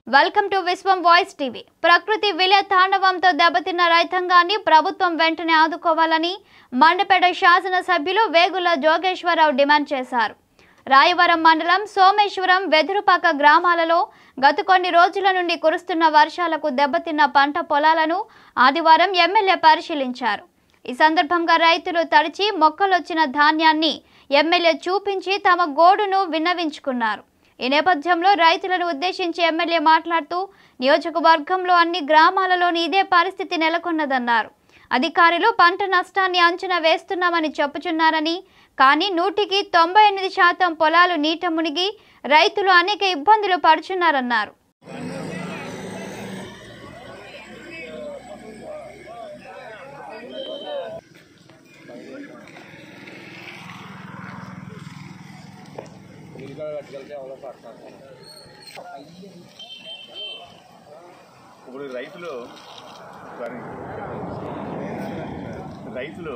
Welcome to Vishwam voice TV ప్రకృతి విలయ తాండవంతో దెబ్బతిన్న రైతాంగాన్ని ప్రభుత్వం వెంటనే ఆదుకోవాలని మండపేట శాసనసభ్యులు వేగుల జోగేశ్వరరావు డిమాండ్ చేశారు రాయవరం మండలం సోమేశ్వరం వెదురుపాక గ్రామాలలో గత కొన్ని రోజుల నుండి కురుస్తున్న వర్షాలకు దెబ్బతిన్న పంట పొలాలను ఆదివారం ఎమ్మెల్యే పరిశీలించారు ఈ సందర్భంగా రైతులు తడిచి మొక్కలొచ్చిన ధాన్యాన్ని ఎమ్మెల్యే చూపించి తమ గోడును విన్నవించుకున్నారు ఈ నేపథ్యంలో రైతులను ఉద్దేశించి ఎమ్మెల్యే మాట్లాడుతూ నియోజకవర్గంలో అన్ని గ్రామాలలోని ఇదే పరిస్థితి నెలకొన్నదన్నారు అధికారులు పంట నష్టాన్ని అంచనా వేస్తున్నామని చెప్పుచున్నారని కానీ నూటికి తొంభై ఎనిమిది శాతం పొలాలు నీట మునిగి రైతులు అనేక ఇబ్బందులు పడుచున్నారన్నారు ఇప్పుడు రైతులు సారీ. రైతులు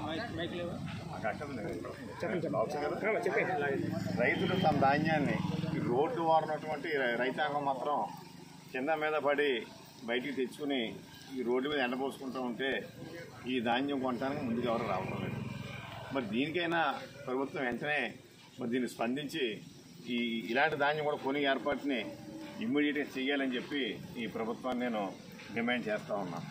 రైతులు తమ ధాన్యాన్ని ఈ రోడ్డు వారినటువంటి రైతాంగం మాత్రం కింద మీద పడి బయటికి తెచ్చుకుని ఈ రోడ్డు మీద ఎండపోసుకుంటూ ఉంటే ఈ ధాన్యం కొనడానికి ముందుకు ఎవరు రావడం లేదు మరి దీనికైనా ప్రభుత్వం వెంటనే మరి దీన్ని స్పందించి ఈ ఇలాంటి ధాన్యం కూడా కొని ఏర్పాటుని ఇమ్మీడియట్గా చేయాలని చెప్పి ఈ ప్రభుత్వాన్ని నేను డిమాండ్ చేస్తా ఉన్నాను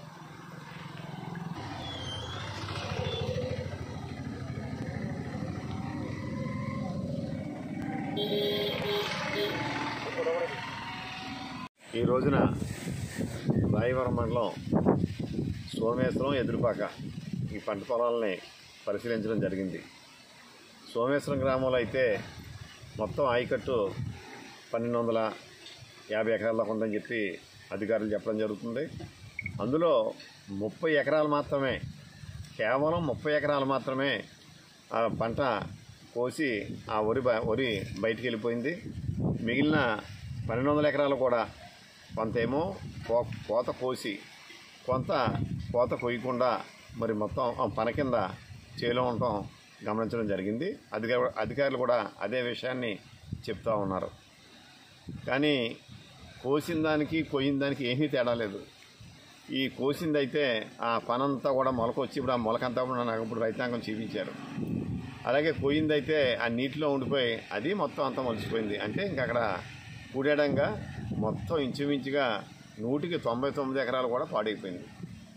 ఈ రోజున రాయవరం మండలం సోమేశ్వరం ఎదురుపాక ఈ పంట పొలాలని పరిశీలించడం జరిగింది సోమేశ్వరం గ్రామంలో అయితే మొత్తం ఆయకట్టు పన్నెండు వందల యాభై ఎకరాల దాకా ఉందని చెప్పి అధికారులు చెప్పడం జరుగుతుంది అందులో ముప్పై ఎకరాలు మాత్రమే కేవలం ముప్పై ఎకరాలు మాత్రమే ఆ పంట కోసి ఆ వరి బ- వరి బయటికి వెళ్ళిపోయింది మిగిలిన పన్నెండు వందల ఎకరాలు కూడా కొంతేమో కో కోత కోసి కొంత కోత కొయ్యకుండా మరి మొత్తం ఆ పన కింద చేలో ఉండటం గమనించడం జరిగింది అధికారు అధికారులు కూడా అదే విషయాన్ని చెప్తా ఉన్నారు కానీ కోసిన దానికి కొయ్యిన దానికి ఏమీ తేడా లేదు ఈ కోసింది అయితే ఆ పనంతా కూడా మొలకొచ్చి ఇప్పుడు ఆ మొలకంతా కూడా నాకు ఇప్పుడు రైతాంగం చూపించారు అలాగే కొయ్యింది అయితే ఆ నీటిలో ఉండిపోయి అది మొత్తం అంతా మొలిచిపోయింది అంటే ఇంక అక్కడ కూడేడంగా మొత్తం ఇంచుమించుగా నూటికి తొంభై తొమ్మిది ఎకరాలు కూడా పాడైపోయింది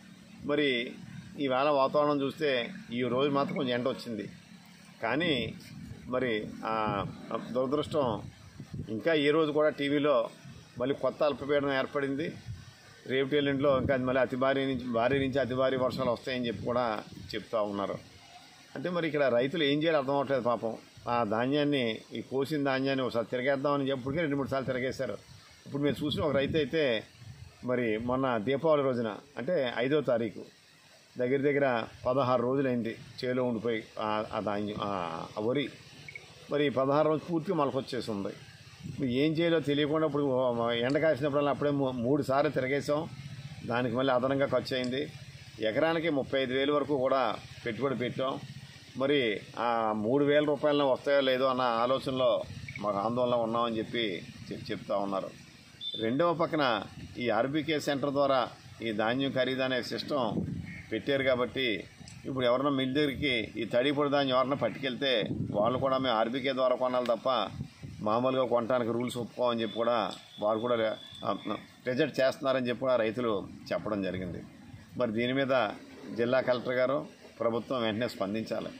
మరి ఈవేళ వాతావరణం చూస్తే ఈ రోజు మాత్రం కొంచెం ఎండ వచ్చింది కానీ మరి ఆ దురదృష్టం ఇంకా ఈ రోజు కూడా టీవీలో మళ్ళీ కొత్త అల్పపీడనం ఏర్పడింది రేపు ఎల్లుండిలో ఇంకా అది మళ్ళీ అతి భారీ నుంచి భారీ నుంచి అతి భారీ వర్షాలు వస్తాయని చెప్పి కూడా చెప్తా ఉన్నారు అంటే మరి ఇక్కడ రైతులు ఏం చేయాలి అర్థం అవ్వట్లేదు పాపం ఆ ధాన్యాన్ని ఈ కోసిన ధాన్యాన్ని ఒకసారి తిరగేద్దామని చెప్పికే రెండు మూడు సార్లు తిరగేశారు ఇప్పుడు మీరు చూసిన ఒక రైతు అయితే మరి మొన్న దీపావళి రోజున అంటే ఐదో తారీఖు దగ్గర దగ్గర పదహారు రోజులైంది చేలో ఉండిపోయి ఆ- ఆ ధాన్యం ఆ- ఆ వరి మరి ఈ పదహారు రోజు పూర్తిగా మొలకొచ్చేసి ఉంది మరి ఏం చేయాలో తెలియకుండా ఇప్పుడు ఎండ కాసినప్పుడల్లా అప్పుడే మూ- మూడు సార్లు తిరగేసాం దానికి మళ్ళీ అదనంగా ఖర్చు అయింది ఎకరానికి ముప్పై ఐదు వేలు వరకు కూడా పెట్టుబడి పెట్టాం మరి ఆ మూడు వేల రూపాయలను వస్తాయో లేదో అన్న ఆలోచనలో మాకు ఆందోళన ఉన్నామని చెప్పి చెప్- చెప్తా ఉన్నారు రెండవ పక్కన ఈ ఆర్బీకే సెంటర్ ద్వారా ఈ ధాన్యం ఖరీదు అనే సిస్టమ్ పెట్టారు కాబట్టి ఇప్పుడు ఎవరన్నా మిల్ దగ్గరికి ఈ తడి పొడి ధాన్యం ఎవరన్నా పట్టుకెళ్తే వాళ్ళు కూడా మేము ఆర్బీకే ద్వారా కొనాలి తప్ప మామూలుగా కొనడానికి రూల్స్ ఒప్పుకోమని చెప్పి కూడా వారు కూడా రిజెక్ట్ చేస్తున్నారని చెప్పి కూడా రైతులు చెప్పడం జరిగింది మరి దీని మీద జిల్లా కలెక్టర్ గారు ప్రభుత్వం వెంటనే స్పందించాలి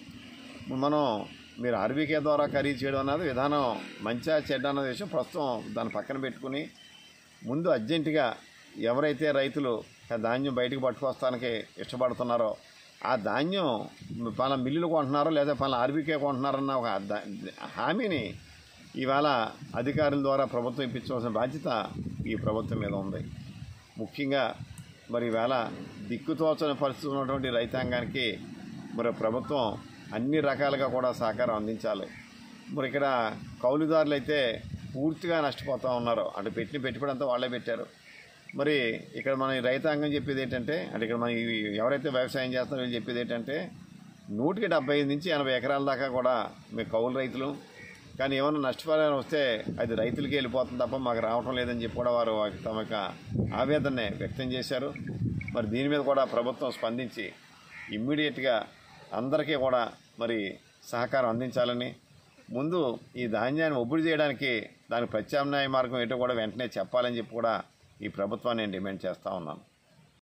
మనం మీరు ఆర్బీకే ద్వారా ఖరీదు చేయడం అన్నది విధానం మంచిగా చెడ్డ అన్న విషయం ప్రస్తుతం దాన్ని పక్కన పెట్టుకుని ముందు అర్జెంటుగా ఎవరైతే రైతులు ఆ ధాన్యం బయటకు పట్టుకొస్తానికి ఇష్టపడుతున్నారో ఆ ధాన్యం పలానా మిల్లులు కొంటున్నారో లేదా పలానా ఆర్బీకే కొంటున్నారన్న ఒక దా- హామీని ఇవాళ అధికారుల ద్వారా ప్రభుత్వం ఇప్పించవలసిన బాధ్యత ఈ ప్రభుత్వం మీద ఉంది ముఖ్యంగా మరి ఈవేళ దిక్కుతోచని పరిస్థితి ఉన్నటువంటి రైతాంగానికి మరి ప్రభుత్వం అన్ని రకాలుగా కూడా సహకారం అందించాలి మరి ఇక్కడ కౌలుదారులు అయితే పూర్తిగా నష్టపోతూ ఉన్నారు అంటే పెట్టిన పెట్టుబడి అంతా వాళ్ళే పెట్టారు మరి ఇక్కడ మన ఈ రైతాంగం చెప్పేది ఏంటంటే అంటే ఇక్కడ మన ఈ ఎవరైతే వ్యవసాయం చేస్తున్నారో వీళ్ళు చెప్పేది ఏంటంటే నూటికి డెబ్బై ఐదు నుంచి ఎనభై ఎకరాల దాకా కూడా మేము కౌలు రైతులు కానీ ఏమైనా నష్టపరిహారం వస్తే అది రైతులకి వెళ్ళిపోతుంది తప్ప మాకు రావటం లేదని చెప్పి కూడా వారు వారి తమ యొక్క ఆవేదనని వ్యక్తం చేశారు మరి దీని మీద కూడా ప్రభుత్వం స్పందించి ఇమ్మీడియట్గా అందరికీ కూడా మరి సహకారం అందించాలని ముందు ఈ ధాన్యాన్ని ఒబ్బడి చేయడానికి దాని ప్రత్యామ్నాయ మార్గం ఏంటో కూడా వెంటనే చెప్పాలని చెప్పి కూడా ఈ ప్రభుత్వాన్ని నేను డిమాండ్ చేస్తూ ఉన్నాను